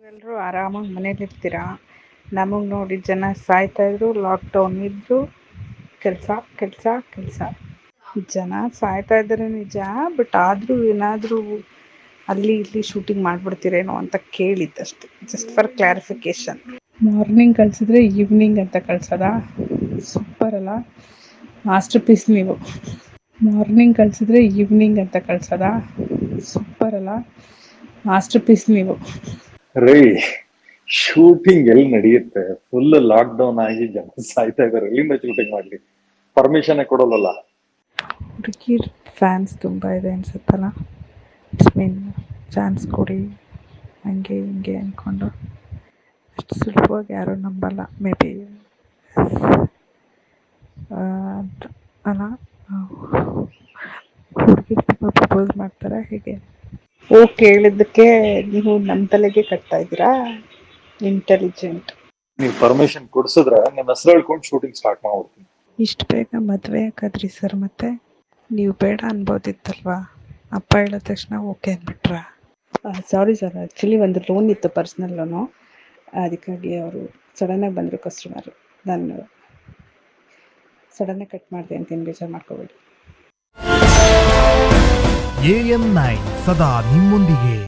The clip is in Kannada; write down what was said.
ಎಲ್ಲರೂ ಆರಾಮಾಗಿ ಮನೇಲಿರ್ತೀರಾ ನಮಗೆ ನೋಡಿ ಜನ ಸಾಯ್ತಾಯಿದ್ರು ಲಾಕ್ಡೌನ್ ಇದ್ದರು ಕೆಲಸ ಕೆಲಸ ಕೆಲಸ ಜನ ಸಾಯ್ತಾ ಇದ್ದಾರೆ ನಿಜ ಬಟ್ ಆದರೂ ಏನಾದರೂ ಅಲ್ಲಿ ಇಲ್ಲಿ ಶೂಟಿಂಗ್ ಮಾಡಿಬಿಡ್ತೀರೇನೋ ಅಂತ ಕೇಳಿದ್ದಷ್ಟೆ ಜಸ್ಟ್ ಫಾರ್ ಕ್ಲಾರಿಫಿಕೇಷನ್ ಮಾರ್ನಿಂಗ್ ಕಳಿಸಿದ್ರೆ ಈವ್ನಿಂಗ್ ಅಂತ ಕಳ್ಸೋದಾ ಸೂಪರ್ ಅಲ್ಲ ಮಾಸ್ಟರ್ ಪೀಸ್ ನೀವು ಮಾರ್ನಿಂಗ್ ಕಳಿಸಿದ್ರೆ ಈವ್ನಿಂಗ್ ಅಂತ ಕಳ್ಸೋದಾ ಸೂಪರ್ ಅಲ್ಲ ಮಾಸ್ಟರ್ ಪೀಸ್ ನೀವು ರೈ ಶೂಟಿಂಗ್ ಎಲ್ಲಿ ನಡೆಯುತ್ತೆ ಫುಲ್ ಲಾಕ್ ಡೌನ್ ಆಗಿ ಜನ ಸಾಯ್ತಾ ಇದಾರೆ ಎಲ್ಲಿಂದ ಶೂಟಿಂಗ್ ಮಾಡ್ಲಿ ಪರ್ಮಿಷನ್ ಕೊಡೋಲ್ಲಲ್ಲ ಹುಡುಗಿರ್ ಫ್ಯಾನ್ಸ್ ತುಂಬ ಇದೆ ಅನ್ಸುತ್ತಲ್ಲ ಇಟ್ಸ್ ಮೀನ್ ಚಾನ್ಸ್ ಕೊಡಿ ಹಂಗೆ ಹಿಂಗೆ ಅಂದ್ಕೊಂಡು ಅಷ್ಟು ಸುಲಭವಾಗಿ ಯಾರೂ ನಂಬಲ್ಲ ಮೇ ಬಿ ಅಲ್ಲ ಹುಡುಗಿರು ತುಂಬ ಪ್ರಪೋಸ್ ಮಾಡ್ತಾರೆ ಹೇಗೆ ಓ ಕೇಳಿದ್ದಕ್ಕೆ ನೀವು ನಮ್ಮ ತಲೆಗೆ ಕಟ್ತಾ ಇದ್ದೀರಾ ಇಂಟೆಲಿಜೆಂಟ್ ನೀವು ಪರ್ಮಿಷನ್ ಕೊಡ್ಸಿದ್ರೆ ನಿಮ್ಮ ಹೆಸರು ಹೇಳ್ಕೊಂಡು ಶೂಟಿಂಗ್ ಸ್ಟಾರ್ಟ್ ಮಾಡ್ಬಿಡ್ತೀನಿ ಇಷ್ಟು ಬೇಗ ಮದುವೆ ಯಾಕಾದ್ರಿ ಸರ್ ಮತ್ತೆ ನೀವು ಬೇಡ ಅನ್ಬೋದಿತ್ತಲ್ವಾ ಅಪ್ಪ ಹೇಳಿದ ತಕ್ಷಣ ಓಕೆ ಅಂದ್ಬಿಟ್ರಾ ಸಾರಿ ಸರ್ ಆ್ಯಕ್ಚುಲಿ ಒಂದು ಲೋನ್ ಇತ್ತು ಪರ್ಸ್ನಲ್ ಲೋನು ಅದಕ್ಕಾಗಿ ಅವರು ಸಡನ್ನಾಗಿ ಬಂದರು ಕಸ್ಟಮರು ನಾನು ಸಡನ್ನಾಗಿ ಕಟ್ ಮಾಡಿದೆ ಅಂತ ಏನು ಬೇಜಾರು ಮಾಡ್ಕೋಬೇಡಿ ಎಎನ್ ನೈನ್ ಸದಾ ನಿಮ್ಮೊಂದಿಗೆ